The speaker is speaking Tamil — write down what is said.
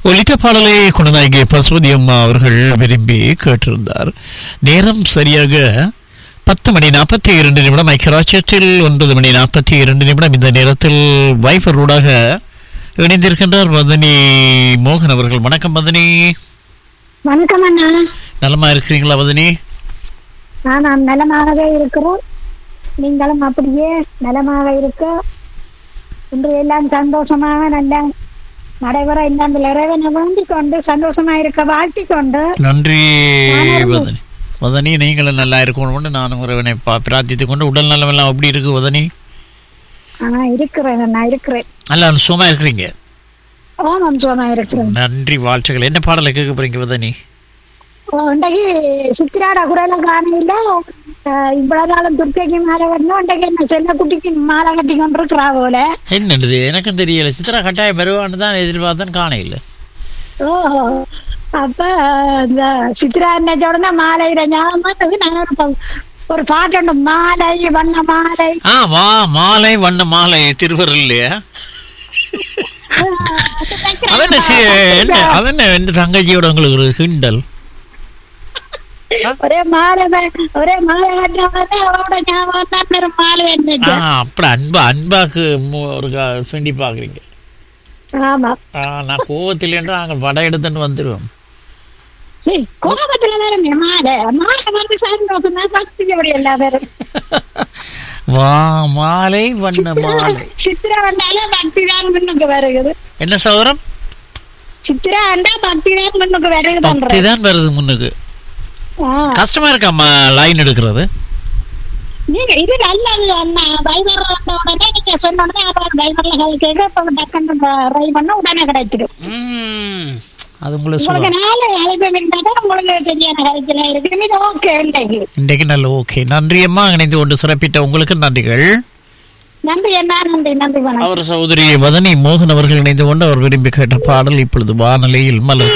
ஒலித்த பாடலை குணநாயகி பசுவதி அம்மா அவர்கள் விரும்பி கேட்டிருந்தார் நேரம் சரியாக பத்து மணி நாற்பத்தி இரண்டு நிமிடம் ஐக்கியராட்சியத்தில் ஒன்பது மணி நாற்பத்தி இரண்டு நிமிடம் இந்த நேரத்தில் வைஃபரோடாக இணைந்திருக்கின்றார் மதனி மோகன் அவர்கள் வணக்கம் மதனி வணக்கம் அண்ணா நலமா இருக்கிறீங்களா மதனி நான் நலமாகவே இருக்கிறோம் நீங்களும் அப்படியே நலமாக இருக்க இன்று எல்லாம் சந்தோஷமாக நல்லா நடைபெற எல்லாம் இறைவனை வேண்டிக் கொண்டு சந்தோஷமா இருக்க வாழ்த்திக் கொண்டு நன்றி வதனி வதனி நீங்களும் நல்லா இருக்கணும்னு நானும் இறைவனை பா- பிரார்த்தித்துக் கொண்டு உடல் நலமெல்லாம் எப்படி இருக்கு வதனி ஆஹ் இருக்கிறேன் நான் இருக்கிறேன் நல்லா சும்மா இருக்கிறீங்க ஓமம் சோமா இருக்கிறேன் நன்றி வாழ்த்துக்கள் என்ன பாடலை கேட்க போறீங்க வதனி ஓ, இன்றைக்கு சித்திராட குரல காணையில ஆஹ் இவ்வளவு நாளும் துர்க்கைக்கு மாலை கட்டணும் இன்றைக்கு என்ன செல்ல குட்டிக்கு மாலை கட்டி கொண்டிருக்கிறா போல என்னது எனக்கும் தெரியல சித்ரா கட்டாயம் வருவான்னு தான் எதிர்பார்த்தேன் காண இல்லை ஓ அப்ப இந்த சித்ரா என்ன உடனே மாலையிட ஞாபகம் வந்தது. நான் ஒரு ப- ஒரு பாட்டு மாலை வண்ண மாலை ஆ மா மாலை வண்ண மாலை திருவருள் இல்லையா அதென்ன சி- என்ன அதென்ன எந்த தங்கச்சியோட உங்களுக்கு ஒரு கிண்டல் ஒரே மாலை வே- ஒரே மாலை கட்டின உடனே அவளோட ஞாபகம் தான் பெரும் மாலை ஆ என்ன அப்படி அன்பா அன்பாக்கு மு- ஒரு கா- சுண்டி பாக்குறீங்க ஆமா ஆ நான் கோவத்தில் நாங்கள் படம் எடுத்துட்டு வந்துடுவோம் சரி கோபத்துல வேற மாலை மாலை வந்து சந்தோஷம் தான் சக்தி அப்படி எல்லா பேரும் வா மாலை வண்ண மாலை சித்திரா வந்தாலே பக்தி தான் முன்னுக்கு வருகிறது என்ன சௌரம் சித்திரா வந்தா பக்தி தான் முன்னுக்கு பக்தி வருகிறது தான் வருது முன்னுக்கு ஆ கஷ்டமா இருக்காம்மா லைன் எடுக்கிறது நீங்க இது நல்லது அண்ணா டிரைவர் வந்த உடனே நீங்க சொன்ன உடனே அப்புறம் டிரைவர்ல கேட்க இப்ப டக்குன்னு டிரைவ் பண்ண உடனே கிடைச்சிடும் ம், அது உங்களுக்கு உங்களுக்கு சொல்லுவோம் நாலு அழைப்பு இருந்தாதான் உங்களுக்கு சரியான கருத்துல இருக்கு இது ஓகே இல்லைங்க இன்றைக்கு நல்ல ஓகே நன்றி அம்மா இணைந்து கொண்டு சிறப்பித்த உங்களுக்கு நன்றிகள் நன்றி என்ன நன்றி நன்றி வணக்கம் அவர் சகோதரி வதனி மோகன் அவர்கள் இணைந்து கொண்டு அவர் விரும்பி கேட்ட பாடல் இப்பொழுது வானொலியில் மலர்கள்